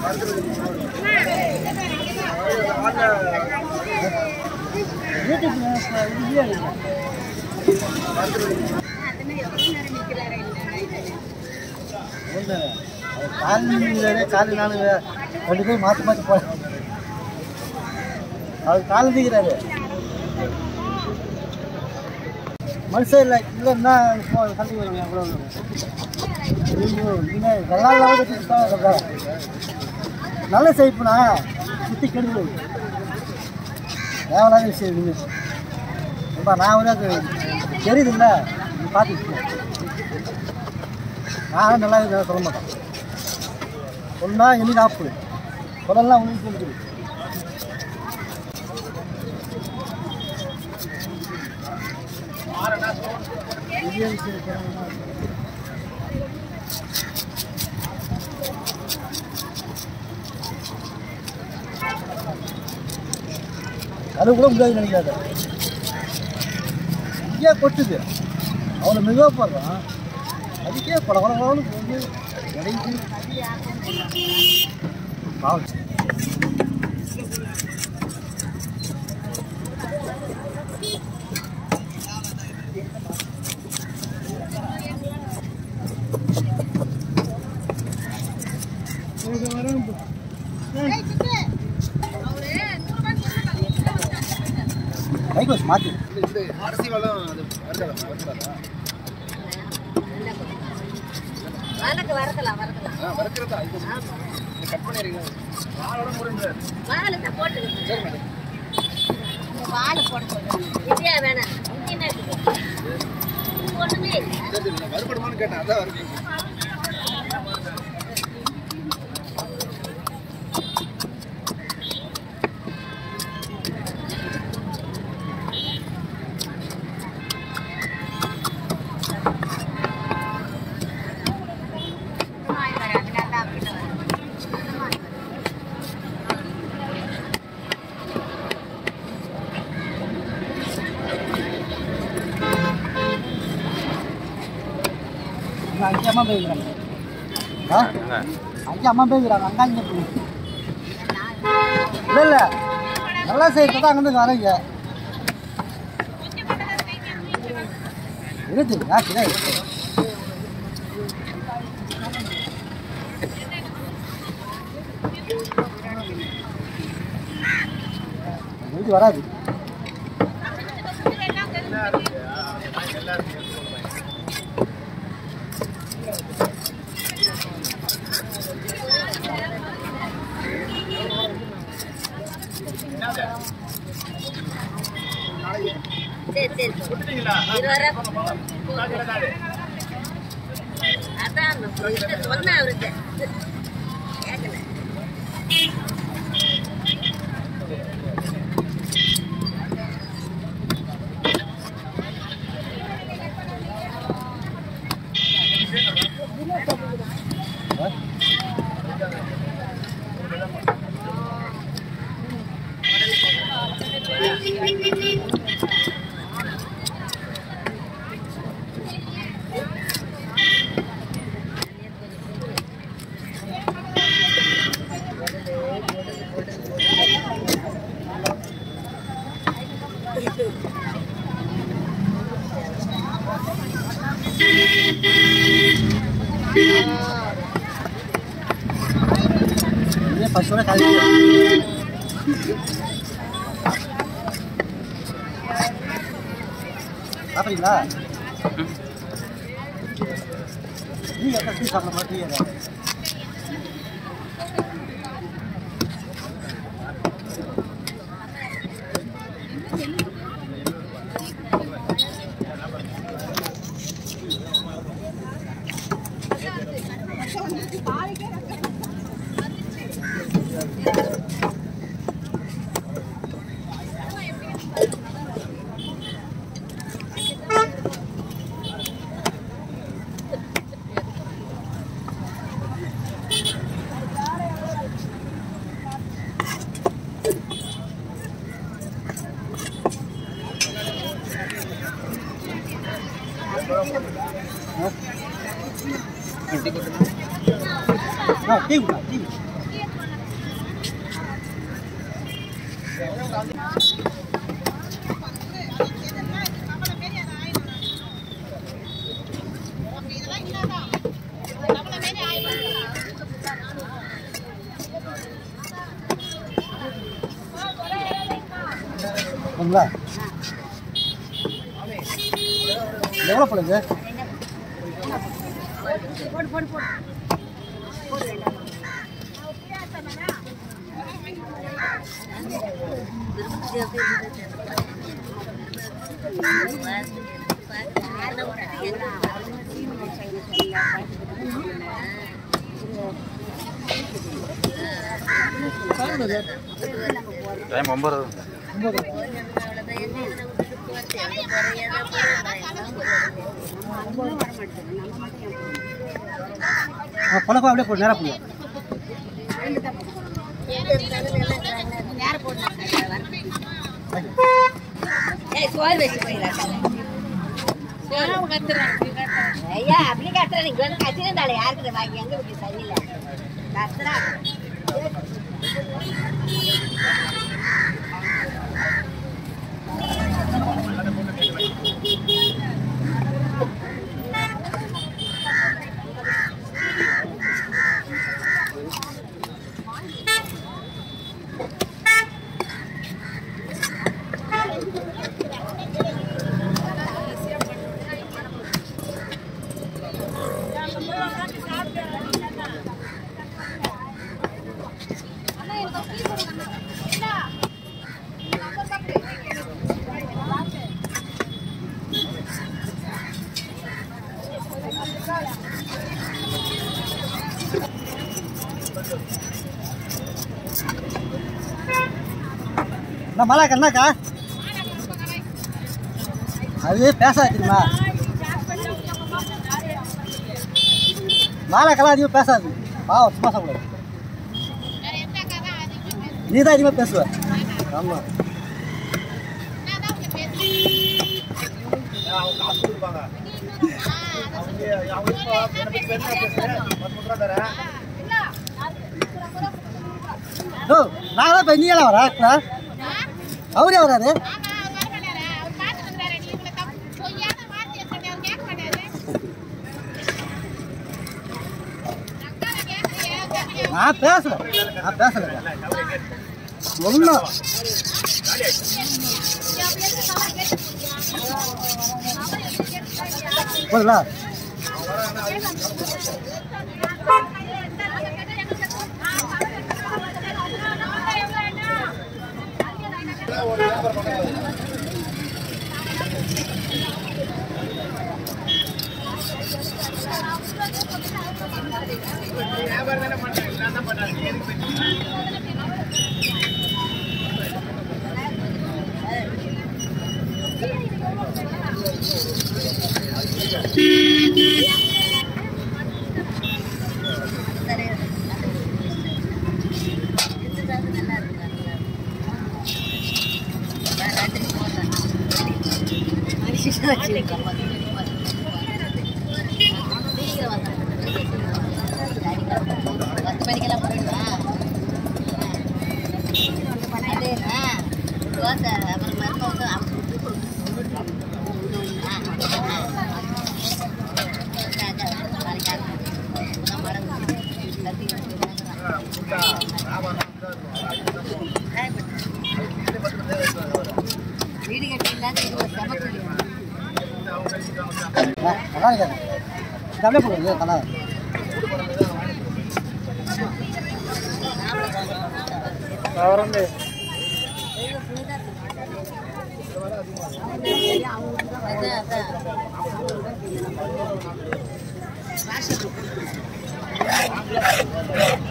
காலையிலே காலி நாலு ரெண்டு பேரும் மாற்றி மாற்றி போட அவர் காலம் தீக்கிறாரு மனுஷன் இல்லை இல்லைன்னா இப்போ கல்வி வருவேன் எவ்வளோ ஐயோ இனிமே நல்லா இல்லாத நல்ல செய்ப்புனா சுற்றி கெடுது தேவையில்லாத விஷயம் இது ரொம்ப நான் வந்து அது தெரியுது இல்லை நீ பார்த்துட்டு நான் நல்லா இருக்கு சொல்ல மாட்டேன் சொன்னா என்னைக்கு ஆப்பு சொல்லலாம் உங்களுக்கு சொல்லுது அது கூட முடியாது நினைக்காத இங்கே கொட்டுது அவனை மெதுவாக போடுறான் அதுக்கே பட படன்னு போய் இடைக்கு பாவம் கைக்கு வச்சு மாற்றி அரிசி வளம் அது வருதா வருதா வணக்கம் வரக்கலாம் வரக்கலாம் ஆ வறுக்கிறதா இது இது கட் பண்ணிடுறீங்க நாளோட முடிஞ்சு வாழை போட்டுக்கணும் சரி மேடம் வாழை போட சொல்லுங்க விஜயா வேணாம் இங்க என்ன இருக்குது ஒண்ணுமே இல்லை சரி சரி நான் வறுபடுமான்னு கேட்டேன் அதான் வருவீங்க அங்கே அம்மா போய்க்கிறாங்க ஆ அங்கே அம்மா போய்க்கிறாங்க அங்கே அங்கே போய் இல்லை இல்லை நல்லா செய்யறது தான் அங்கேருந்து வரீங்க இருக்குது ஆ கிடையாது இது வராது சரி சரி இருபது அதான் அந்த பொண்ணு சொன்னேன் அவருக்கு கேட்கல இதே பசோட கல்வி சாப்பிட்றீங்களா நீ எத்தனை டீ சாப்பிட மாட்டீங்க ஆ டீ குடிக்கலாம் டீ போடுங்களா எவ்வளோ போடுங்க போடு போடு போடு டைம் ஒன்பது ஒம்பது பழக்கம் அப்படியே போடு நேராக போடுங்க ஐயா அப்படி கத்துற நீங்க வந்து கத்திருந்தாலே யாருக்கு வாங்கி எங்க வீட்டு சரியில்லை கத்துறா என்ன மலாக்கா என்னக்கா அது பேசாது தெரியுமா மாலாக்கெல்லாம் அதிகமாக பேசாது பாவம் சும்மா சொல்லக்கூடாது நீ தான் அதிகமாக பேசுவ ஆமாம் ஓ நான் தான் இப்போ நீ எல்லாம் வரா அவரே வராது நான் பேசுறேன் நான் பேசுறேன் ஒன்றும் போதுங்களா பத்து மணிக்கெல்லாம் போயிடுவா தோசை அப்புறம் மருந்து வீடு கட்டி இல்லாத இது ஒரு சமத்துவம் நல்லா இருக்காது இது அப்படியே போடுங்க நல்லா அதான் அதான்